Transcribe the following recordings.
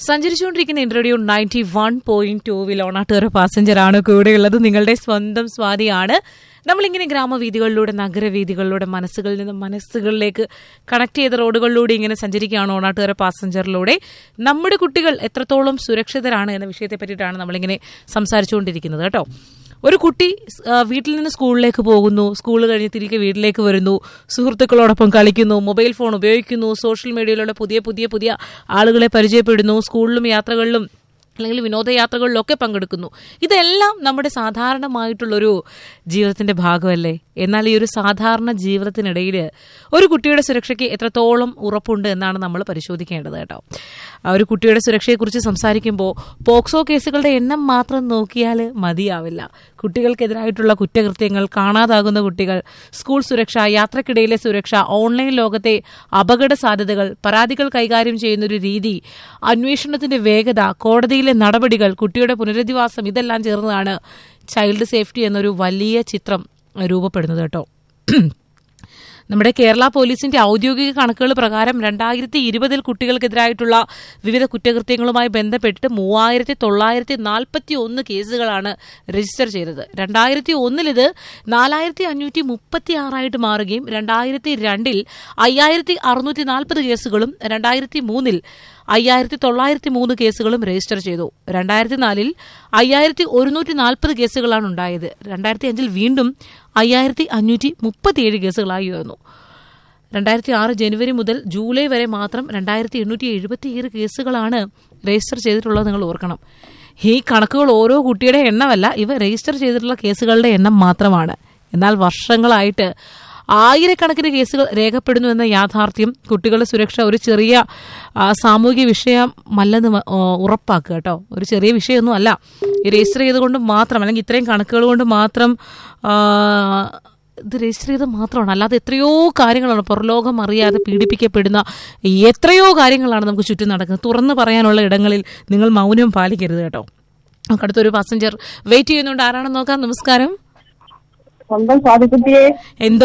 സഞ്ചരിച്ചുകൊണ്ടിരിക്കുന്ന interview ninety one point ടൂവിൽ ഓണാട്ടുകാര പാസഞ്ചറാണ് കൂടെയുള്ളത് നിങ്ങളുടെ സ്വന്തം സ്വാതിയാണ് നമ്മളിങ്ങനെ ഗ്രാമവീഥികളിലൂടെ നഗരവീഥികളിലൂടെ മനസ്സുകളിൽ നിന്ന് മനസ്സുകളിലേക്ക് കണക്ട് ചെയ്ത റോഡുകളിലൂടെ ഇങ്ങനെ സഞ്ചരിക്കുകയാണ് ഓണാട്ടുകാര പാസഞ്ചറിലൂടെ നമ്മുടെ കുട്ടികൾ എത്രത്തോളം സുരക്ഷിതരാണ് എന്ന വിഷയത്തെ പറ്റിയിട്ടാണ് നമ്മളിങ്ങനെ സംസാരിച്ചുകൊണ്ടിരിക്കുന്നത് കേട്ടോ ഒരു കുട്ടി ആ, വീട്ടിൽ നിന്ന് സ്കൂളിലേക്ക് പോകുന്നു സ്കൂൾ കഴിഞ്ഞ് തിരികെ വീട്ടിലേക്ക് വരുന്നു സുഹൃത്തുക്കളോടൊപ്പം കളിക്കുന്നു മൊബൈൽ ഫോൺ ഉപയോഗിക്കുന്നു സോഷ്യൽ മീഡിയയിലുള്ള പുതിയ പുതിയ പുതിയ ആളുകളെ പരിചയപ്പെടുന്നു സ്കൂളിലും യാത്രകളിലും അല്ലെങ്കിൽ വിനോദയാത്രകളിലൊക്കെ പങ്കെടുക്കുന്നു ഇതെല്ലാം നമ്മുടെ സാധാരണമായിട്ടുള്ളൊരു ജീവിതത്തിന്റെ ഭാഗമല്ലേ എന്നാൽ ഈ ഒരു സാധാരണ ജീവിതത്തിനിടയിൽ ഒരു കുട്ടിയുടെ സുരക്ഷയ്ക്ക് എത്രത്തോളം ഉറപ്പുണ്ട് എന്നാണ് നമ്മൾ പരിശോധിക്കേണ്ടത് കേട്ടോ ആ ഒരു കുട്ടിയുടെ സുരക്ഷയെക്കുറിച്ച് സംസാരിക്കുമ്പോൾ പോക്സോ കേസുകളുടെ എണ്ണം മാത്രം നോക്കിയാൽ മതിയാവില്ല കുട്ടികൾക്കെതിരായിട്ടുള്ള കുറ്റകൃത്യങ്ങൾ കാണാതാകുന്ന കുട്ടികൾ സ്കൂൾ സുരക്ഷ യാത്രക്കിടയിലെ സുരക്ഷ ഓൺലൈൻ ലോകത്തെ അപകട സാധ്യതകൾ പരാതികൾ കൈകാര്യം ചെയ്യുന്ന ഒരു രീതി അന്വേഷണത്തിന്റെ വേഗത കോടതിയിലെ നടപടികൾ കുട്ടിയുടെ പുനരധിവാസം ഇതെല്ലാം ചേർന്നതാണ് ചൈൽഡ് സേഫ്റ്റി എന്നൊരു വലിയ ചിത്രം രൂപപ്പെടുന്നത് കേട്ടോ നമ്മുടെ കേരള പോലീസിന്റെ ഔദ്യോഗിക കണക്കുകൾ പ്രകാരം രണ്ടായിരത്തി ഇരുപതിൽ കുട്ടികൾക്കെതിരായിട്ടുള്ള വിവിധ കുറ്റകൃത്യങ്ങളുമായി ബന്ധപ്പെട്ട് മൂവായിരത്തി തൊള്ളായിരത്തി നാൽപ്പത്തി ഒന്ന് കേസുകളാണ് രജിസ്റ്റർ ചെയ്തത് രണ്ടായിരത്തി ഒന്നിൽ ഇത് നാലായിരത്തി അഞ്ഞൂറ്റി മുപ്പത്തി ആറായിട്ട് മാറുകയും രണ്ടായിരത്തി രണ്ടിൽ അയ്യായിരത്തി അറുന്നൂറ്റി നാൽപ്പത് കേസുകളും രണ്ടായിരത്തി മൂന്നിൽ അയ്യായിരത്തി തൊള്ളായിരത്തി മൂന്ന് കേസുകളും രജിസ്റ്റർ ചെയ്തു രണ്ടായിരത്തി നാലിൽ അയ്യായിരത്തി ഒരുന്നൂറ്റി നാൽപ്പത് കേസുകളാണ് ഉണ്ടായത് രണ്ടായിരത്തി അഞ്ചിൽ വീണ്ടും അയ്യായിരത്തി അഞ്ഞൂറ്റി മുപ്പത്തിയേഴ് കേസുകളായി ഉയർന്നു രണ്ടായിരത്തി ആറ് ജനുവരി മുതൽ ജൂലൈ വരെ മാത്രം രണ്ടായിരത്തി എണ്ണൂറ്റി എഴുപത്തിയേഴ് കേസുകളാണ് രജിസ്റ്റർ ചെയ്തിട്ടുള്ളത് നിങ്ങൾ ഓർക്കണം ഈ കണക്കുകൾ ഓരോ കുട്ടിയുടെ എണ്ണമല്ല ഇവ രജിസ്റ്റർ ചെയ്തിട്ടുള്ള കേസുകളുടെ എണ്ണം മാത്രമാണ് എന്നാൽ വർഷങ്ങളായിട്ട് ആയിരക്കണക്കിന് കേസുകൾ രേഖപ്പെടുന്നു എന്ന യാഥാർത്ഥ്യം കുട്ടികളുടെ സുരക്ഷ ഒരു ചെറിയ ആ, സാമൂഹിക വിഷയമല്ലെന്ന് മ- ഓ, ഉറപ്പാക്കുക കേട്ടോ ഒരു ചെറിയ വിഷയമൊന്നും അല്ല ഈ രജിസ്റ്റർ ചെയ്തുകൊണ്ട് മാത്രം അല്ലെങ്കിൽ ഇത്രയും കണക്കുകൾ കൊണ്ട് മാത്രം ആ, ഇത് രജിസ്റ്റർ ചെയ്ത് മാത്രമാണ് അല്ലാതെ എത്രയോ കാര്യങ്ങളാണ് പുറലോകം അറിയാതെ പീഡിപ്പിക്കപ്പെടുന്ന എത്രയോ കാര്യങ്ങളാണ് നമുക്ക് ചുറ്റും നടക്കുന്നത് തുറന്നു പറയാനുള്ള ഇടങ്ങളിൽ നിങ്ങൾ മൗനം പാലിക്കരുത് കേട്ടോ നമുക്ക് അടുത്തൊരു പാസഞ്ചർ വെയിറ്റ് ചെയ്യുന്നുണ്ട് ആരാണെന്ന് നോക്കാം നമസ്കാരം സ്വന്തം സ്വാതിക്കുട്ടിയെ എന്തോ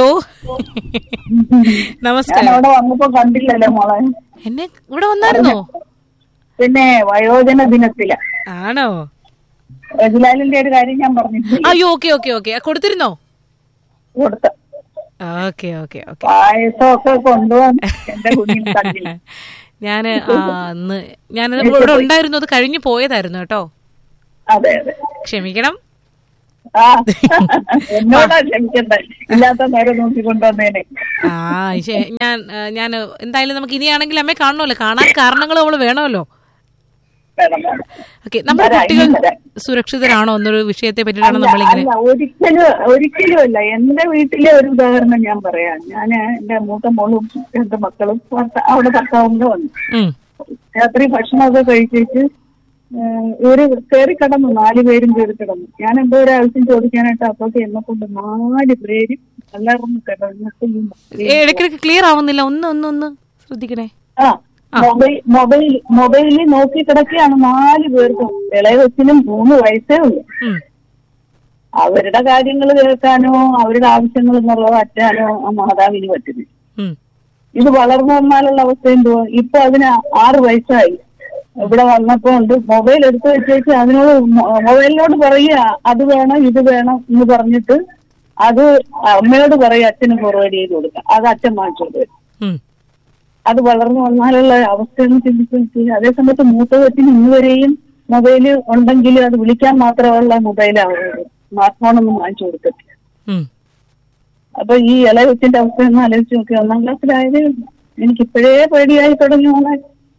ഞാൻ നമസ്കാരം അവിടെ വന്നപ്പോ കണ്ടില്ലല്ലോ മോളെ എന്നെ ഇവിടെ വന്നായിരുന്നോ പിന്നെ വയോജന ദിനത്തില ആണോ റജിലാലിന്റെ ഒരു കാര്യം ഞാൻ പറഞ്ഞിട്ടില്ല അയ്യോ ഓക്കെ ഓക്കെ ഓക്കെ കൊടുത്തിരുന്നോ കൊടുത്ത ഓക്കെ ഓക്കെ ഓക്കെ പായസമൊക്കെ കൊണ്ടുവന്ന് എന്റെ കുഞ്ഞിന് കണ്ടില്ല ഞാന് ആ, അന്ന് ഞാനത് ഇവിടെ ഉണ്ടായിരുന്നു അത് കഴിഞ്ഞു പോയതായിരുന്നു കേട്ടോ അതെ അതെ ക്ഷമിക്കണം ആ എന്നോടാ ക്ഷമിക്കണ്ടേ ഇല്ലാത്ത നേരം നോക്കി കൊണ്ടുവന്നേനെ ആ ശേ- ഞാൻ ആ, ഞാൻ എന്തായാലും നമുക്ക് ഇനിയാണെങ്കിൽ അമ്മയെ കാണണമല്ലോ കാണാൻ കാരണങ്ങൾ നമ്മൾ വേണമല്ലോ വേണം വേണം ഓക്കെ നമ്മുടെ വരാം, കുട്ടികൾ ഇനി വരാം. സുരക്ഷിതരാണോ എന്നൊരു വിഷയത്തെ പറ്റിയിട്ടാണ് അല്ല, നമ്മളിങ്ങനെ അല്ല, ഒരിക്കലും ഒരിക്കലും അല്ല എന്റെ വീട്ടിലെ ഒരു ഉദാഹരണം ഞാൻ പറയാം ഞാൻ എന്റെ മൂത്ത മോളും രണ്ട് മക്കളും ഭർത്ത- അവിടെ ഭർത്താവിന്റെ വന്നു ഉം, രാത്രി ഭക്ഷണമൊക്കെ കഴിച്ചിട്ട് ഏഹ് ഇവര് കയറി കിടന്നു നാല് പേരും കയറി കിടന്നു ഞാൻ എന്തോ ഒരു ആവശ്യം ചോദിക്കാനായിട്ട് അപ്പൊക്കെ എന്നെ കൊണ്ട് നാല് പേരും എല്ലാവരും കിടന്നിട്ട് ഈ ഏ, ഇടയ്ക്കിടയ്ക്ക് ക്ലിയർ ആവുന്നില്ല ഒന്ന് ഒന്ന് ഒന്ന് ശ്രദ്ധിക്കണേ ആ മൊബൈൽ മൊബൈൽ മൊബൈലിൽ നോക്കി കിടക്കുകയാണ് നാല് പേർക്കും ഇളയവച്ചിനും മൂന്ന് വയസ്സേ ഉള്ളൂ ഉം, അവരുടെ കാര്യങ്ങൾ കേൾക്കാനോ അവരുടെ ആവശ്യങ്ങൾ എന്നുള്ളത് അറ്റാനോ ആ മാതാവിന് പറ്റുന്നു ഉം, ഇത് വളർന്നു വന്നാലുള്ള അവസ്ഥ എന്തുവാ ഇപ്പൊ അതിന് ആറ് വയസ്സായി ഇവിടെ വന്നപ്പോ ഉണ്ട് മൊബൈൽ എടുത്തു വെച്ചേച്ച് അതിനോട് മൊ- മൊബൈലിനോട് പറയുക അത് വേണം ഇത് വേണം എന്ന് പറഞ്ഞിട്ട് അത് അമ്മയോട് പറയും അച്ഛന് ഫോർവേഡ് ചെയ്ത് കൊടുക്കാം അത് അച്ഛൻ വാങ്ങിച്ചോണ്ട് വരും ഉം. അത് വളർന്നു വന്നാലുള്ള അവസ്ഥയെന്ന് ചിന്തിച്ച് നോക്കി അതേസമയത്ത് മൂത്ത കൊച്ചിന് ഇന്ന് വരെയും മൊബൈല് ഉണ്ടെങ്കിൽ അത് വിളിക്കാൻ മാത്രമുള്ള മൊബൈലാണ് സ്മാർട്ട് ഫോണൊന്നും വാങ്ങിച്ചു കൊടുക്കത്തില്ല ഉം. അപ്പൊ ഈ ഇളയ കൊച്ചിന്റെ അവസ്ഥ ഒന്ന് ആലോചിച്ച് നോക്കി ഒന്നാം ക്ലാസ്സിലായതേ ഉള്ളൂ. എനിക്ക് ഇപ്പോഴേ പേടിയായി തുടങ്ങി മോളെ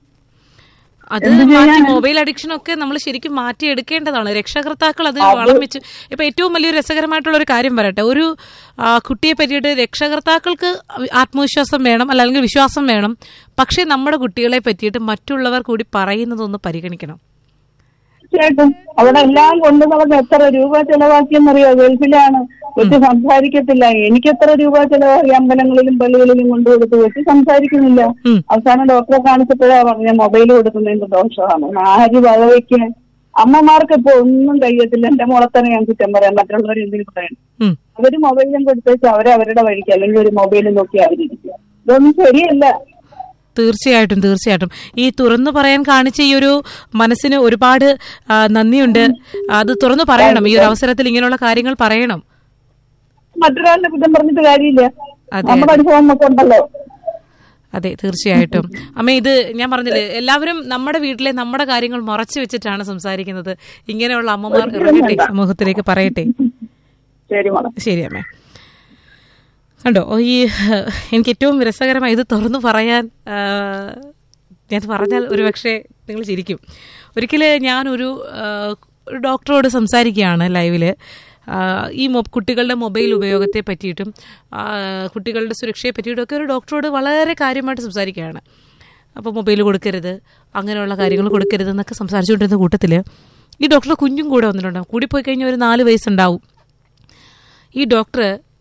അത് എന്ത് മാറ്റി ചെയ്യാനാ? മൊബൈൽ അഡിക്ഷൻ ഒക്കെ നമ്മൾ ശരിക്കും മാറ്റി എടുക്കേണ്ടതാണ് രക്ഷകർത്താക്കൾ അത് വളം വെച്ച് ഇപ്പൊ ഏറ്റവും വലിയൊരു രസകരമായിട്ടുള്ള ഒരു കാര്യം പറയട്ടെ ഒരു ആ, കുട്ടിയെ പറ്റിയിട്ട് രക്ഷകർത്താക്കൾക്ക് ആത്മവിശ്വാസം വേണം അല്ലെങ്കിൽ വിശ്വാസം വേണം പക്ഷേ നമ്മുടെ കുട്ടികളെ പറ്റിയിട്ട് മറ്റുള്ളവർ കൂടി പറയുന്നതൊന്ന് പരിഗണിക്കണം തീർച്ചയായിട്ടും അവിടെ എല്ലാം കൊണ്ടു നടന്ന് എത്ര രൂപ ചെലവാക്കിയെന്നറിയോ ഗൾഫിലാണ് കൊച്ചു സംസാരിക്കത്തില്ല എനിക്ക് എത്ര രൂപ ചെലവാക്കി അമ്പലങ്ങളിലും പള്ളികളിലും കൊണ്ടുകൊടുത്ത് കൊച്ചു സംസാരിക്കുന്നില്ല ഉം. അവസാനം ഡോക്ടറെ കാണിച്ചപ്പോഴാ പറഞ്ഞ മൊബൈൽ കൊടുക്കുന്നതിന്റെ ദോഷമാണ് ആര് വകവയ്ക്ക് അമ്മമാർക്ക് ഇപ്പൊ ഒന്നും കഴിയത്തില്ല എന്റെ മോളെ തന്നെ ഞാൻ കുറ്റം പറയാം മറ്റുള്ളവർ എന്തിനു പറയണം ഉം. അവര് മൊബൈലും കൊടുത്തേച്ച് അവരെ അവരുടെ വഴിക്ക് അല്ലെങ്കിൽ ഒരു മൊബൈലും നോക്കി അവരിരിക്കുക ഇതൊന്നും ശരിയല്ല തീർച്ചയായിട്ടും തീർച്ചയായിട്ടും ഈ തുറന്നു പറയാൻ കാണിച്ച ഈ ഒരു മനസ്സിന് ഒരുപാട് ആ, നന്ദിയുണ്ട് അത് തുറന്നു പറയണം ഈ ഒരു അവസരത്തിൽ ഇങ്ങനെയുള്ള കാര്യങ്ങൾ പറയണം മറ്റൊരാളുടെ കുറ്റം പറഞ്ഞിട്ട് കാര്യമില്ല അതെ, നമ്മുടെ അനുഭവം നമുക്ക് ഉണ്ടല്ലോ അതെ തീർച്ചയായിട്ടും അമ്മ ഇത് ഞാൻ പറഞ്ഞില്ലേ എല്ലാവരും നമ്മുടെ വീട്ടിലെ നമ്മുടെ കാര്യങ്ങൾ മറച്ചു വെച്ചിട്ടാണ് സംസാരിക്കുന്നത് ഇങ്ങനെയുള്ള അമ്മമാർ ഇറങ്ങട്ടെ സമൂഹത്തിലേക്ക് പറയട്ടെ ശരി മോളെ ശരി അമ്മേ കണ്ടോ ഓ, ഈ എനിക്ക് ഏറ്റവും രസകരമായി ഇത് തുറന്നു പറയാൻ ആ, ഞാൻ പറഞ്ഞാൽ ഒരുപക്ഷെ നിങ്ങൾ ചിരിക്കും ഒരിക്കൽ ഞാനൊരു ആ, ഒരു ഡോക്ടറോട് സംസാരിക്കുകയാണ് ലൈവില് ആ, ഈ മൊ കുട്ടികളുടെ മൊബൈൽ ഉപയോഗത്തെ പറ്റിയിട്ടും ആ, കുട്ടികളുടെ സുരക്ഷയെ പറ്റിയിട്ടും ഒക്കെ ഒരു ഡോക്ടറോട് വളരെ കാര്യമായിട്ട് സംസാരിക്കുകയാണ് അപ്പോൾ മൊബൈൽ കൊടുക്കരുത് അങ്ങനെയുള്ള കാര്യങ്ങൾ കൊടുക്കരുത് എന്നൊക്കെ സംസാരിച്ചുകൊണ്ടിരുന്ന കൂട്ടത്തിൽ ഈ ഡോക്ടറുടെ കുഞ്ഞും കൂടെ വന്നിട്ടുണ്ടാവും കൂടിപ്പോയി കഴിഞ്ഞാൽ ഒരു നാല് വയസ്സുണ്ടാവും ഈ ഡോക്ടർ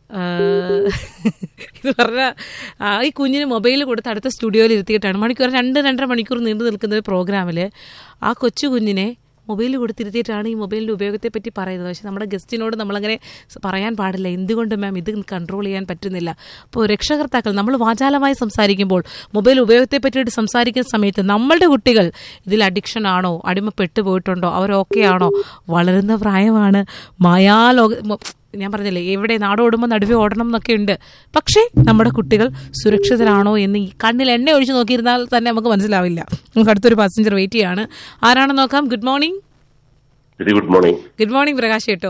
ഇത് പറഞ്ഞ ഈ കുഞ്ഞിന് മൊബൈൽ കൊടുത്ത് അടുത്ത സ്റ്റുഡിയോയിൽ ഇരുത്തിയിട്ടാണ് മണിക്കൂർ രണ്ട് രണ്ടര മണിക്കൂർ നീണ്ടു നിൽക്കുന്ന ഒരു പ്രോഗ്രാമിൽ ആ കൊച്ചു കുഞ്ഞിനെ മൊബൈൽ കൊടുത്തിരുത്തിയിട്ടാണ് ഈ മൊബൈലിൻ്റെ ഉപയോഗത്തെ പറ്റി പറയുന്നത് പക്ഷെ നമ്മുടെ ഗസ്റ്റിനോട് നമ്മളങ്ങനെ സ- പറയാൻ പാടില്ല എന്തുകൊണ്ട് മാം ഇത് കൺട്രോൾ ചെയ്യാൻ പറ്റുന്നില്ല അപ്പോൾ രക്ഷകർത്താക്കൾ നമ്മൾ വാചാലമായി സംസാരിക്കുമ്പോൾ മൊബൈൽ ഉപയോഗത്തെ പറ്റിയിട്ട് സംസാരിക്കുന്ന സമയത്ത് നമ്മളുടെ കുട്ടികൾ ഇതിൽ അഡിക്ഷൻ ആണോ അടിമപ്പെട്ടു പോയിട്ടുണ്ടോ അവർ ഓക്കെ ആണോ വളരുന്ന പ്രായമാണ് മായാലോക മൊ- ഞാൻ പറഞ്ഞില്ലേ എവിടെ നാടോടുമ്പോൾ നടുവേ ഓടണം എന്നൊക്കെ ഉണ്ട് പക്ഷേ നമ്മുടെ കുട്ടികൾ സുരക്ഷിതരാണോ എന്ന് ഈ കണ്ണിൽ എണ്ണ ഒഴിച്ച് നോക്കിയിരുന്നാൽ തന്നെ നമുക്ക് മനസ്സിലാവില്ല നമുക്ക് അടുത്തൊരു പാസഞ്ചർ വെയിറ്റ് ചെയ്യാണ് ആരാണെന്ന് നോക്കാം good morning very good morning good morning Prakash കേട്ടോ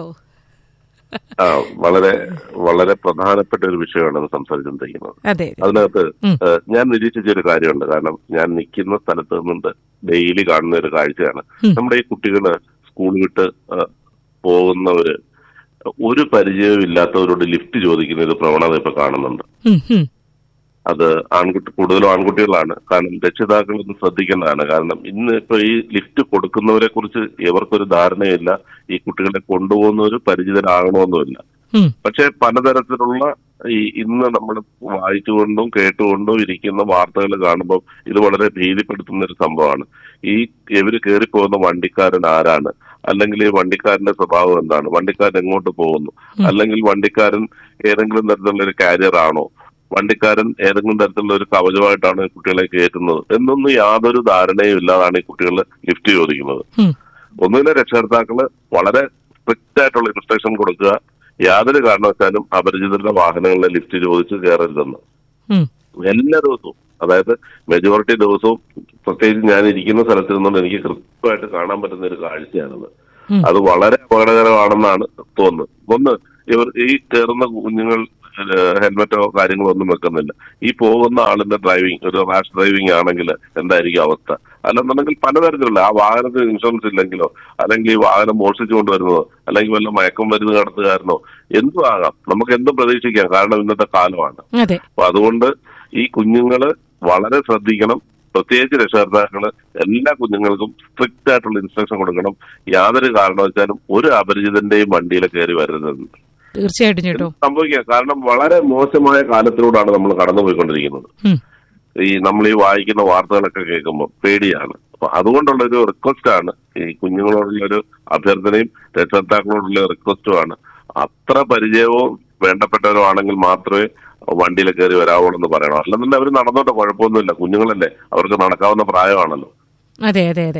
ആ വളരെ വളരെ പ്രധാനപ്പെട്ട ഒരു വിഷയമാണ് അത് സംസാരിച്ചുകൊണ്ടിരിക്കുന്നത് അതെ അതിനകത്ത് ഉം. ഏഹ്, ഞാൻ നിരീക്ഷിച്ച ഒരു കാര്യമുണ്ട് കാരണം ഞാൻ നിൽക്കുന്ന സ്ഥലത്ത് നിന്നുണ്ട് ഡെയിലി കാണുന്ന ഒരു കാഴ്ചയാണ് ഉം. നമ്മുടെ ഈ കുട്ടികള് സ്കൂൾ വിട്ട് ഏഹ്, പോകുന്നവര് ഒരു പരിചയവും ഇല്ലാത്തവരോട് ലിഫ്റ്റ് ചോദിക്കുന്ന ഒരു പ്രവണത ഇപ്പൊ കാണുന്നുണ്ട് ഉം, ഉം. അത് ആൺകുട്ടി കൂടുതലും ആൺകുട്ടികളാണ് കാരണം രക്ഷിതാക്കൾ ഒന്ന് ശ്രദ്ധിക്കേണ്ടതാണ് കാരണം ഇന്ന് ഇപ്പൊ ഈ ലിഫ്റ്റ് കൊടുക്കുന്നവരെ കുറിച്ച് ഇവർക്കൊരു ധാരണയില്ല ഈ കുട്ടികളെ കൊണ്ടുപോകുന്നവർ പരിചിതരാകണമെന്നുമില്ല ഉം. പക്ഷെ പലതരത്തിലുള്ള ഈ ഇന്ന് നമ്മൾ വായിച്ചുകൊണ്ടും കേട്ടുകൊണ്ടും ഇരിക്കുന്ന വാർത്തകൾ കാണുമ്പോൾ ഇത് വളരെ ഭീതിപ്പെടുത്തുന്ന ഒരു സംഭവമാണ് ഈ ഇവര് കയറിപ്പോകുന്ന വണ്ടിക്കാരൻ ആരാണ് അല്ലെങ്കിൽ ഈ വണ്ടിക്കാരന്റെ സ്വഭാവം എന്താണ് വണ്ടിക്കാരൻ എങ്ങോട്ട് പോകുന്നു അല്ലെങ്കിൽ വണ്ടിക്കാരൻ ഏതെങ്കിലും തരത്തിലുള്ള ഒരു കാരിയർ ആണോ വണ്ടിക്കാരൻ ഏതെങ്കിലും തരത്തിലുള്ള ഒരു കവചമായിട്ടാണ് ഈ കുട്ടികളെ കയറ്റുന്നത് എന്നൊന്നും യാതൊരു ധാരണയും ഇല്ലാതാണ് ഈ കുട്ടികൾ ലിഫ്റ്റ് ചോദിക്കുന്നത് ഉം. ഒന്നുമില്ല രക്ഷകർത്താക്കള് വളരെ സ്ട്രിക്റ്റ് ആയിട്ടുള്ള ഇൻസ്ട്രക്ഷൻ കൊടുക്കുക യാതൊരു കാരണവശാലും അപരിചിതരുടെ വാഹനങ്ങളിലെ ലിഫ്റ്റ് ചോദിച്ച് കയറരുതെന്ന് ഉം. എല്ലാ ദിവസവും അതായത് മെജോറിറ്റി ദിവസവും പ്രത്യേകിച്ച് ഞാൻ ഇരിക്കുന്ന സ്ഥലത്ത് നിന്നുകൊണ്ട് എനിക്ക് കൃത്യമായിട്ട് കാണാൻ പറ്റുന്ന ഒരു കാഴ്ചയാണത് ഉം. അത് വളരെ അപകടകരമാണെന്നാണ് തോന്നുന്നത് ഒന്ന് ഇവർ ഈ കയറുന്ന കുഞ്ഞുങ്ങൾ ഹെൽമെറ്റോ കാര്യങ്ങളോ ഒന്നും വെക്കുന്നില്ല ഈ പോകുന്ന ആളിന്റെ ഡ്രൈവിംഗ് ഒരു റാഷ് ഡ്രൈവിംഗ് ആണെങ്കിൽ എന്തായിരിക്കും അവസ്ഥ അല്ലെന്നുണ്ടെങ്കിൽ പലതരത്തിലുള്ള ആ വാഹനത്തിന് ഇൻഷുറൻസ് ഇല്ലെങ്കിലോ അല്ലെങ്കിൽ ഈ വാഹനം മോഷ്ടിച്ചു കൊണ്ടുവരുന്നതോ അല്ലെങ്കിൽ വല്ല മയക്കം മരുന്ന് കടത്തുകാരനോ എന്തും ആകാം നമുക്ക് എന്തും പ്രതീക്ഷിക്കാം കാരണം ഇന്നത്തെ കാലമാണ് അതെ അപ്പൊ അതുകൊണ്ട് ഈ കുഞ്ഞുങ്ങള് വളരെ ശ്രദ്ധിക്കണം പ്രത്യേകിച്ച് രക്ഷകർത്താക്കള് എല്ലാ കുഞ്ഞുങ്ങൾക്കും സ്ട്രിക്റ്റ് ആയിട്ടുള്ള ഇൻസ്ട്രക്ഷൻ കൊടുക്കണം യാതൊരു കാരണവശാലും ഒരു അപരിചിതന്റെയും വണ്ടിയിൽ കയറി വരരുതെന്ന് തീർച്ചയായിട്ടും ചേട്ടോ സംഭവിക്കാം കാരണം വളരെ മോശമായ കാലത്തിലൂടെയാണ് നമ്മൾ കടന്നുപോയിക്കൊണ്ടിരിക്കുന്നത് ഉം. ഈ നമ്മൾ ഈ വായിക്കുന്ന വാർത്തകളൊക്കെ കേൾക്കുമ്പോൾ പേടിയാണ് അപ്പൊ അതുകൊണ്ടുള്ള ഒരു റിക്വസ്റ്റ് ആണ് ഈ കുഞ്ഞുങ്ങളോടുള്ള ഒരു അഭ്യർത്ഥനയും രക്ഷകർത്താക്കളോടുള്ള റിക്വസ്റ്റുമാണ് അത്ര പരിചയവും വേണ്ടപ്പെട്ടവരോ ആണെങ്കിൽ മാത്രമേ വണ്ടിയിൽ കയറി വരാവുള്ളൂ എന്ന് പറയണം അല്ലെന്നുണ്ടെങ്കിൽ അവർ നടന്നോട്ടെ കുഴപ്പമൊന്നുമില്ല കുഞ്ഞുങ്ങളല്ലേ അവർക്ക് നടക്കാവുന്ന പ്രായമാണല്ലോ അതെ അതെ അതെ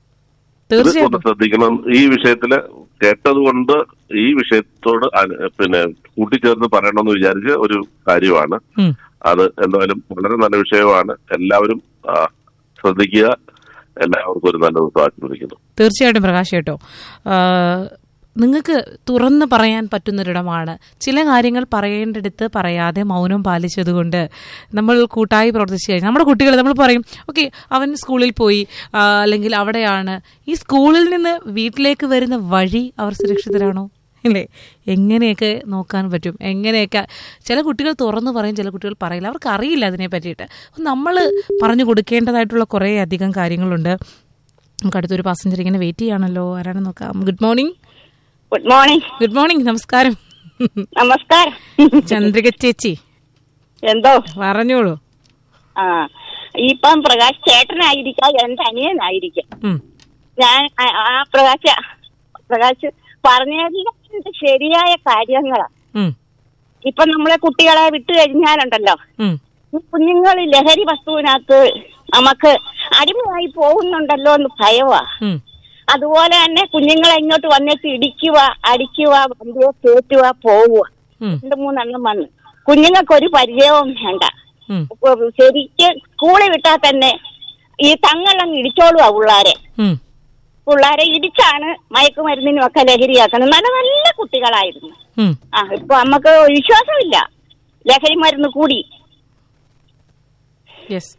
ഇത് ഒന്ന് തീർച്ചയായിട്ടും ശ്രദ്ധിക്കണം ഈ വിഷയത്തില് കേട്ടതുകൊണ്ട് ഈ വിഷയത്തോട് അന- പിന്നെ കൂട്ടിച്ചേർന്ന് പറയണമെന്ന് വിചാരിച്ച ഒരു കാര്യമാണ് ഉം. അത് എന്തായാലും വളരെ നല്ല വിഷയമാണ് എല്ലാവരും ആ, ശ്രദ്ധിക്കുക എല്ലാവർക്കും ഒരു നല്ല ദിവസം ആശംസിക്കുന്നു തീർച്ചയായിട്ടും പ്രകാശ് കേട്ടോ നിങ്ങൾക്ക് തുറന്ന് പറയാൻ പറ്റുന്നൊരിടമാണ് ചില കാര്യങ്ങൾ പറയേണ്ടടുത്ത് പറയാതെ മൗനം പാലിച്ചതുകൊണ്ട് നമ്മൾ കൂട്ടായി പ്രവർത്തിച്ചു കഴിഞ്ഞാൽ നമ്മുടെ കുട്ടികൾ നമ്മൾ പറയും ഓക്കെ അവൻ സ്കൂളിൽ പോയി ആ, അല്ലെങ്കിൽ അവിടെയാണ് ഈ സ്കൂളിൽ നിന്ന് വീട്ടിലേക്ക് വരുന്ന വഴി അവർ സുരക്ഷിതരാണോ ഇല്ലേ എങ്ങനെയൊക്കെ നോക്കാൻ പറ്റും എങ്ങനെയൊക്കെ ചില കുട്ടികൾ തുറന്നു പറയും ചില കുട്ടികൾ പറയില്ല അവർക്ക് അറിയില്ല അതിനെ പറ്റിയിട്ട് നമ്മൾ പറഞ്ഞു കൊടുക്കേണ്ടതായിട്ടുള്ള കുറേ അധികം കാര്യങ്ങളുണ്ട് നമുക്ക് അടുത്തൊരു പാസഞ്ചർ ഇങ്ങനെ വെയിറ്റ് ചെയ്യാണല്ലോ ആരാണെന്ന് നോക്കാം good morning good morning good morning നമസ്കാരം നമസ്കാരം ചന്ദ്രിക ചേച്ചി എന്തോ പറഞ്ഞോളൂ ആ ഇപ്പം പ്രകാശ് ചേട്ടനായിരിക്കാം എന്റെ അനിയനായിരിക്കും ഉം, ഞാൻ ആ- ആ പ്രകാശ് പ്രകാശ് പറഞ്ഞതിന്റെ ശരിയായ കാര്യങ്ങളാ ഉം, ഇപ്പൊ നമ്മളെ കുട്ടികളെ വിട്ടു കഴിഞ്ഞാലുണ്ടല്ലോ ഉം, ഈ കുഞ്ഞുങ്ങൾ ലഹരി വസ്തുവിനകത്ത് നമുക്ക് അടിമയായി പോകുന്നുണ്ടല്ലോ എന്ന് ഭയവാ ഉം. അതുപോലെ തന്നെ കുഞ്ഞുങ്ങളെ ഇങ്ങോട്ട് വന്നിട്ട് ഇടിക്കുക അടിക്കുക വണ്ടിയെ കയറ്റുക പോവുക ഉം. രണ്ട് മൂന്നെണ്ണം വന്ന് കുഞ്ഞുങ്ങൾക്ക് ഒരു പരിചയവും വേണ്ട ഉം. ഇപ്പൊ ശരിക്ക് സ്കൂളിൽ വിട്ടാൽ തന്നെ ഈ തങ്ങളങ്ങ് ഇടിച്ചോളുക പിള്ളാരെ ഉം. പിള്ളാരെ ഇടിച്ചാണ് മയക്കുമരുന്നിനും ഒക്കെ ലഹരിയാക്കുന്നത് നല്ല നല്ല കുട്ടികളായിരുന്നു ഉം. ആ ഇപ്പൊ നമുക്ക് വിശ്വാസമില്ല ലഹരി മരുന്ന് കൂടി യെസ്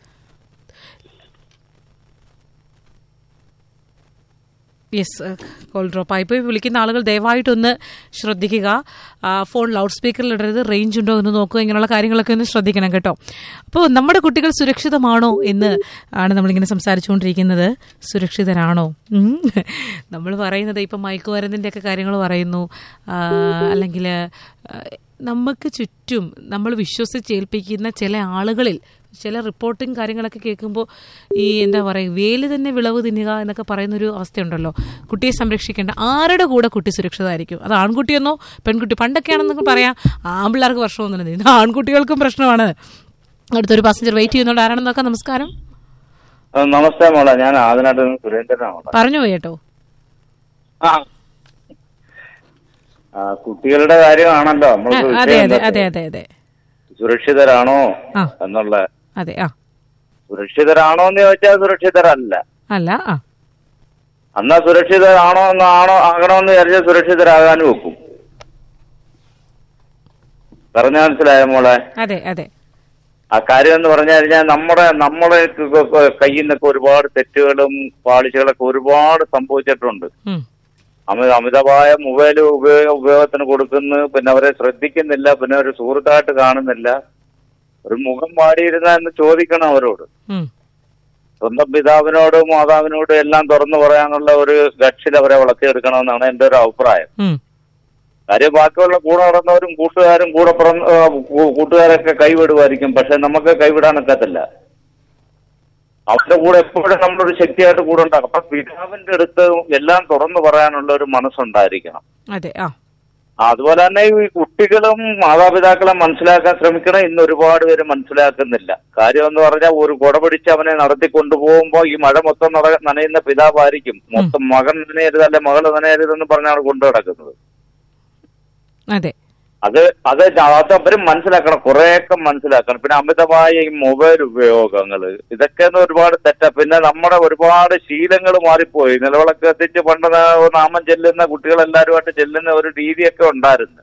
യെസ് കോൾ ഡ്രോപ്പ് ആയിപ്പോയി വിളിക്കുന്ന ആളുകൾ ദയവായിട്ടൊന്ന് ശ്രദ്ധിക്കുക ആ, ഫോൺ ലൗഡ് സ്പീക്കറിൽ ഇടരുത് റേഞ്ച് ഉണ്ടോ എന്ന് നോക്കുക ഇങ്ങനെയുള്ള കാര്യങ്ങളൊക്കെ ഒന്ന് ശ്രദ്ധിക്കണം കേട്ടോ അപ്പോൾ നമ്മുടെ കുട്ടികൾ സുരക്ഷിതമാണോ എന്ന് ആണ് നമ്മളിങ്ങനെ സംസാരിച്ചുകൊണ്ടിരിക്കുന്നത് സുരക്ഷിതരാണോ നമ്മൾ പറയുന്നത് ഇപ്പം മയക്കുമരുന്നിൻ്റെ ഒക്കെ കാര്യങ്ങൾ പറയുന്നു ആ, അല്ലെങ്കിൽ ആ, നമുക്ക് ചുറ്റും നമ്മൾ വിശ്വസിച്ചേൽപ്പിക്കുന്ന ചില ആളുകളിൽ ചില റിപ്പോർട്ടിങ് കാര്യങ്ങളൊക്കെ കേൾക്കുമ്പോൾ ഈ എന്താ പറയുക വേല് തന്നെ വിളവ് തിന്നുക എന്നൊക്കെ പറയുന്നൊരു അവസ്ഥയുണ്ടല്ലോ കുട്ടിയെ സംരക്ഷിക്കേണ്ട ആരുടെ കൂടെ കുട്ടി സുരക്ഷിതമായിരിക്കും അത് ആൺകുട്ടിയെന്നോ പെൺകുട്ടി പണ്ടൊക്കെയാണെന്നൊക്കെ പറയാം ആൺപിള്ളേർക്ക് പ്രശ്നമൊന്നുമില്ല ഇത് ആൺകുട്ടികൾക്കും പ്രശ്നമാണ് അടുത്തൊരു പാസഞ്ചർ വെയിറ്റ് ചെയ്യുന്നുണ്ട് ആരാണെന്ന് നോക്കാം നമസ്കാരം ആ, നമസ്തേ മോളെ ഞാൻ ആദിനാട്ട് നിന്ന് സുരേന്ദ്രനാണ് മോളെ പറഞ്ഞു പോയി കേട്ടോ ആ. ആ, കുട്ടികളുടെ കാര്യമാണല്ലോ ആ, നമ്മൾ അതെ അതെ അതെ അതെ അതെ സുരക്ഷിതരാണോ ആ. എന്നുള്ള അതെ ആ സുരക്ഷിതരാണോ എന്ന് ചോദിച്ചാൽ സുരക്ഷിതരല്ല അല്ല ആ എന്നാ സുരക്ഷിതരാണോ എന്നാണോ ആകണമെന്ന് വിചാരിച്ചാൽ സുരക്ഷിതരാകാനും വെക്കും പറഞ്ഞ മനസ്സിലായോ മോളെ അതെ അതെ ആ കാര്യം എന്ന് പറഞ്ഞു കഴിഞ്ഞാൽ നമ്മുടെ നമ്മുടെ ക- ക- കയ്യിൽ നിന്നൊക്കെ ഒരുപാട് തെറ്റുകളും പാളിച്ചകളൊക്കെ ഒരുപാട് സംഭവിച്ചിട്ടുണ്ട് ഉം. അമിത അമിതമായ മൊബൈൽ ഉപയോഗ ഉപയോഗത്തിന് കൊടുക്കുന്നു പിന്നെ അവരെ ശ്രദ്ധിക്കുന്നില്ല പിന്നെ ഒരു സുഹൃത്തായിട്ട് കാണുന്നില്ല ഒരു മുഖം വാടിയിരുന്ന എന്ന് ചോദിക്കണം അവരോട് ഉം. സ്വന്തം പിതാവിനോടും മാതാവിനോടും എല്ലാം തുറന്നു പറയാനുള്ള ഒരു ഗഡ്സിൽ അവരെ വളർത്തിയെടുക്കണമെന്നാണ് എന്റെ ഒരു അഭിപ്രായം ഉം. കാര്യം ബാക്കിയുള്ള കൂടെ നടന്നവരും കൂട്ടുകാരും കൂടെ പിറന്ന ആ, കൂ- കൂട്ടുകാരൊക്കെ കൈവിടുമായിരിക്കും പക്ഷെ നമുക്ക് കൈവിടാനൊക്കത്തില്ല അവരുടെ കൂടെ എപ്പോഴും നമ്മളൊരു ശക്തിയായിട്ട് കൂടെ ഉണ്ടാകും അപ്പൊ പിതാവിന്റെ അടുത്ത് എല്ലാം തുറന്നു പറയാനുള്ള ഒരു മനസ്സുണ്ടായിരിക്കണം അതെ ആ ആ, അതുപോലെ തന്നെ ഈ കുട്ടികളും മാതാപിതാക്കളെ മനസ്സിലാക്കാൻ ശ്രമിക്കണം ഇന്ന് ഒരുപാട് പേര് മനസ്സിലാക്കുന്നില്ല കാര്യം എന്ന് പറഞ്ഞാൽ ഒരു കുട പിടിച്ച് അവനെ നടത്തി കൊണ്ടുപോകുമ്പോൾ ഈ മഴ മൊത്തം നട നനയുന്ന പിതാവായിരിക്കും മൊത്തം മകൻ നനയരുത് അല്ലെ മകൾ നനയരുതെന്ന് പറഞ്ഞാണ് കൊണ്ടു നടക്കുന്നത് അതെ അത് അത് അത് അവരും മനസ്സിലാക്കണം കുറെയൊക്കെ മനസ്സിലാക്കണം പിന്നെ അമിതമായ ഈ മൊബൈൽ ഉപയോഗങ്ങൾ ഇതൊക്കെ ഒന്ന് ഒരുപാട് തെറ്റാ പിന്നെ നമ്മുടെ ഒരുപാട് ശീലങ്ങൾ മാറിപ്പോയി നിലവിളക്ക് എത്തിച്ച് പണ്ട് നാ- നാമം ചെല്ലുന്ന കുട്ടികളെല്ലാവരുമായിട്ട് ചെല്ലുന്ന ഒരു രീതിയൊക്കെ ഉണ്ടായിരുന്നു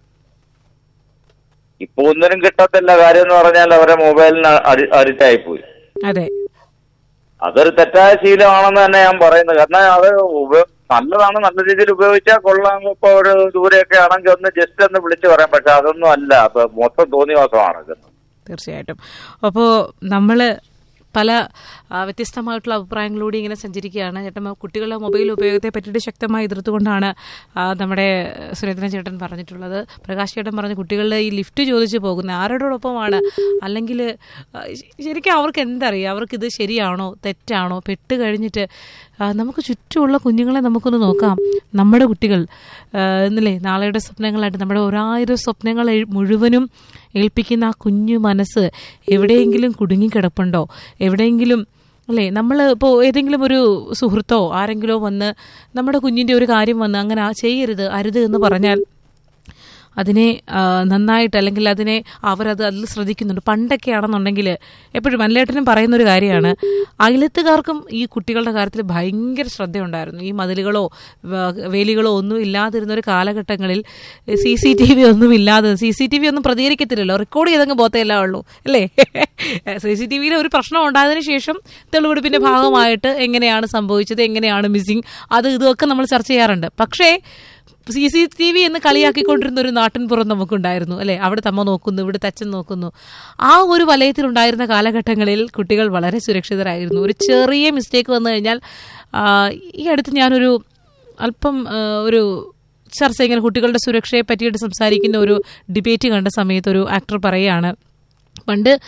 ഇപ്പൊ ഒന്നിനും കിട്ടത്തില്ല കാര്യം എന്ന് പറഞ്ഞാൽ അവരെ മൊബൈലിന് അഡിക്റ്റ് ആയിപ്പോയി അതെ അതൊരു തെറ്റായ ശീലമാണെന്ന് തന്നെ ഞാൻ പറയുന്നത് കാരണം അത് ഉപ- നല്ലതാണ് നല്ല രീതിയിൽ ഉപയോഗിച്ചാൽ കൊള്ളാം ഇപ്പൊ ഒരു ദൂരെയൊക്കെ ആണെങ്കിൽ ഒന്ന് ജസ്റ്റ് ഒന്ന് വിളിച്ചു പറയാം പക്ഷെ അതൊന്നും അല്ല അപ്പൊ മൊത്തം തോന്നിവാസമാണ് ഇതൊന്നും തീർച്ചയായിട്ടും അപ്പോൾ നമ്മൾ പല ആ, വ്യത്യസ്തമായിട്ടുള്ള അഭിപ്രായങ്ങളിലൂടെ ഇങ്ങനെ സഞ്ചരിക്കുകയാണ് ചേട്ടൻ കുട്ടികളുടെ മൊബൈൽ ഉപയോഗത്തെ പറ്റിയിട്ട് ശക്തമായി എതിർത്തുകൊണ്ടാണ് ആ, നമ്മുടെ സുരേന്ദ്രൻ ചേട്ടൻ പറഞ്ഞിട്ടുള്ളത് പ്രകാശ് ചേട്ടൻ പറഞ്ഞ കുട്ടികളുടെ ഈ ലിഫ്റ്റ് ചോദിച്ചു പോകുന്ന ആരോടൊപ്പമാണ് അല്ലെങ്കിൽ ആ, ശരിക്കും അവർക്ക് എന്തറിയാം അവർക്ക് ഇത് ശരിയാണോ തെറ്റാണോ പെട്ട് കഴിഞ്ഞിട്ട് ആ, നമുക്ക് ചുറ്റുമുള്ള കുഞ്ഞുങ്ങളെ നമുക്കൊന്ന് നോക്കാം നമ്മുടെ കുട്ടികൾ ആ, എന്നല്ലേ നാളെയുടെ സ്വപ്നങ്ങളായിട്ട് നമ്മുടെ ഒരായിരം സ്വപ്നങ്ങൾ എഴ്- മുഴുവനും ഏൽപ്പിക്കുന്ന ആ കുഞ്ഞു മനസ്സ് എവിടെയെങ്കിലും കുടുങ്ങിക്കിടപ്പുണ്ടോ എവിടെയെങ്കിലും അല്ലേ നമ്മൾ ഇപ്പോൾ ഏതെങ്കിലും ഒരു സുഹൃത്തോ ആരെങ്കിലോ വന്ന് നമ്മുടെ കുഞ്ഞിൻ്റെ ഒരു കാര്യം വന്ന് അങ്ങനെ ആ ചെയ്യരുത് അരുത് എന്ന് പറഞ്ഞാൽ അതിനെ ആ, നന്നായിട്ട് അല്ലെങ്കിൽ അതിനെ അവരത് അതിൽ ശ്രദ്ധിക്കുന്നുണ്ട് പണ്ടൊക്കെ ആണെന്നുണ്ടെങ്കിൽ എപ്പോഴും മല്ലേട്ടനും പറയുന്ന ഒരു കാര്യമാണ് അയലത്തുകാർക്കും ഈ കുട്ടികളുടെ കാര്യത്തിൽ ഭയങ്കര ശ്രദ്ധയുണ്ടായിരുന്നു ഈ മതിലുകളോ വ- വേലികളോ ഒന്നും ഇല്ലാതിരുന്ന ഒരു കാലഘട്ടങ്ങളിൽ സി സി ടി വി ഒന്നും ഇല്ലാതെ സി സി ടി വി ഒന്നും പ്രതികരിക്കത്തില്ലല്ലോ റെക്കോർഡ് ചെയ്തങ്ങ് പോത്തല്ല ഉള്ളൂ അല്ലേ സി സി ടി വിയിൽ ഒരു പ്രശ്നം ഉണ്ടായതിനു ശേഷം തെളിവെടുപ്പിന്റെ ഭാഗമായിട്ട് എങ്ങനെയാണ് സംഭവിച്ചത് എങ്ങനെയാണ് മിസ്സിങ് അത് ഇതൊക്കെ നമ്മൾ ചർച്ച ചെയ്യാറുണ്ട് പക്ഷേ സി സി ടി വി എന്ന് കളിയാക്കിക്കൊണ്ടിരുന്ന ഒരു നാട്ടിൻപുറം നമുക്കുണ്ടായിരുന്നു അല്ലെ അവിടെ തമ്മ നോക്കുന്നു ഇവിടെ തച്ചൻ നോക്കുന്നു ആ ഒരു വലയത്തിലുണ്ടായിരുന്ന കാലഘട്ടങ്ങളിൽ കുട്ടികൾ വളരെ സുരക്ഷിതരായിരുന്നു ഒരു ചെറിയ മിസ്റ്റേക്ക് വന്നു കഴിഞ്ഞാൽ ആ, ഈ അടുത്ത് ഞാനൊരു അല്പം ആ, ഒരു ചർച്ച ഇങ്ങനെ കുട്ടികളുടെ സുരക്ഷയെ പറ്റിയിട്ട് സംസാരിക്കുന്ന ഒരു ഡിബേറ്റ് കണ്ട സമയത്ത് ഒരു ആക്ടർ പറയുകയാണ് പണ്ട്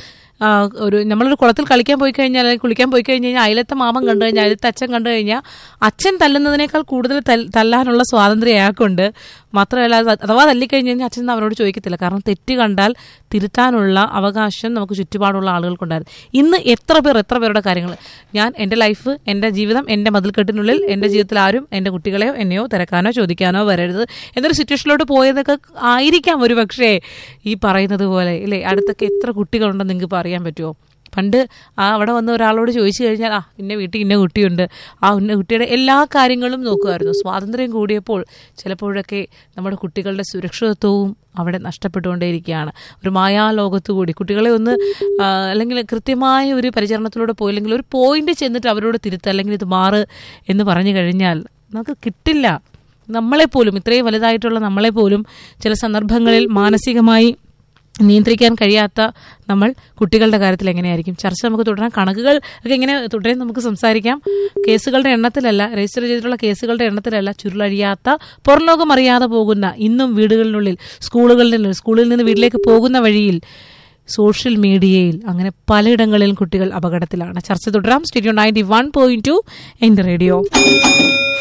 ആ, ഒരു നമ്മളൊരു കുളത്തിൽ കളിക്കാൻ പോയി കഴിഞ്ഞാൽ അല്ലെങ്കിൽ കുളിക്കാൻ പോയി കഴിഞ്ഞ് കഴിഞ്ഞാൽ അയലത്തെ മാമൻ കണ്ടു കഴിഞ്ഞാൽ അയലത്തെ അച്ഛൻ കണ്ടു കഴിഞ്ഞാൽ അച്ഛൻ തല്ലുന്നതിനേക്കാൾ കൂടുതൽ തൽ- തല്ലാനുള്ള സ്വാതന്ത്ര്യം അയാൾക്കുണ്ട് മാത്രമല്ല അത് അഥവാ തല്ലിക്കഴിഞ്ഞ് കഴിഞ്ഞാൽ അച്ഛൻ അവരോട് ചോദിക്കത്തില്ല കാരണം തെറ്റ് കണ്ടാൽ തിരുത്താനുള്ള അവകാശം നമുക്ക് ചുറ്റുപാടുള്ള ആളുകൾക്കുണ്ടായിരുന്നു ഇന്ന് എത്ര പേർ എത്ര പേരുടെ കാര്യങ്ങൾ ഞാൻ എൻ്റെ ലൈഫ് എൻ്റെ ജീവിതം എൻ്റെ മതിൽക്കെട്ടിനുള്ളിൽ എൻ്റെ ജീവിതത്തിൽ ആരും എൻ്റെ കുട്ടികളെയോ എന്നെയോ തിരക്കാനോ ചോദിക്കാനോ വരരുത് എന്നൊരു സിറ്റുവേഷനിലോട്ട് പോയതൊക്കെ ആയിരിക്കാം ഒരു പക്ഷേ ഈ പറയുന്നത് പോലെ ഇല്ലേ അടുത്തൊക്കെ എത്ര കുട്ടികളുണ്ടെന്ന് നിങ്ങൾക്ക് ഇപ്പോൾ അറിയാൻ പറ്റുമോ പണ്ട് ആ അവിടെ വന്ന ഒരാളോട് ചോദിച്ചു കഴിഞ്ഞാൽ ആ ഇന്ന വീട്ടിൽ ഇന്ന കുട്ടിയുണ്ട് ആ ഇന്ന കുട്ടിയുടെ എല്ലാ കാര്യങ്ങളും നോക്കുമായിരുന്നു സ്വാതന്ത്ര്യം കൂടിയപ്പോൾ ചിലപ്പോഴൊക്കെ നമ്മുടെ കുട്ടികളുടെ സുരക്ഷിതത്വവും അവിടെ നഷ്ടപ്പെട്ടുകൊണ്ടേയിരിക്കുകയാണ് ഒരു മായാലോകത്ത് കൂടി കുട്ടികളെ ഒന്ന് ആ, അല്ലെങ്കിൽ കൃത്യമായ ഒരു പരിചരണത്തിലൂടെ പോയില്ലെങ്കിൽ ഒരു പോയിന്റ് ചെന്നിട്ട് അവരോട് തിരുത്ത് അല്ലെങ്കിൽ ഇത് മാറ് എന്ന് പറഞ്ഞു കഴിഞ്ഞാൽ നമുക്ക് കിട്ടില്ല നമ്മളെപ്പോലും ഇത്രയും വലുതായിട്ടുള്ള നമ്മളെപ്പോലും ചില സന്ദർഭങ്ങളിൽ മാനസികമായി നിയന്ത്രിക്കാൻ കഴിയാത്ത നമ്മൾ കുട്ടികളുടെ കാര്യത്തിൽ എങ്ങനെയായിരിക്കും ചർച്ച നമുക്ക് തുടരാം കണക്കുകൾ ഒക്കെ എങ്ങനെ തുടരാൻ നമുക്ക് സംസാരിക്കാം കേസുകളുടെ എണ്ണത്തിലല്ല രജിസ്റ്റർ ചെയ്തിട്ടുള്ള കേസുകളുടെ എണ്ണത്തിലല്ല ചുരുളഴിയാത്ത പുറംലോകം അറിയാതെ പോകുന്ന ഇന്നും വീടുകളിനുള്ളിൽ സ്കൂളുകളിൽ നിന്ന് സ്കൂളിൽ നിന്ന് വീട്ടിലേക്ക് പോകുന്ന വഴിയിൽ സോഷ്യൽ മീഡിയയിൽ അങ്ങനെ പലയിടങ്ങളിലും കുട്ടികൾ അപകടത്തിലാണ് ചർച്ച തുടരാം സ്റ്റേഡിയോ നയൻറ്റി വൺ പോയിന്റ് ടു എൻ്റെ റേഡിയോ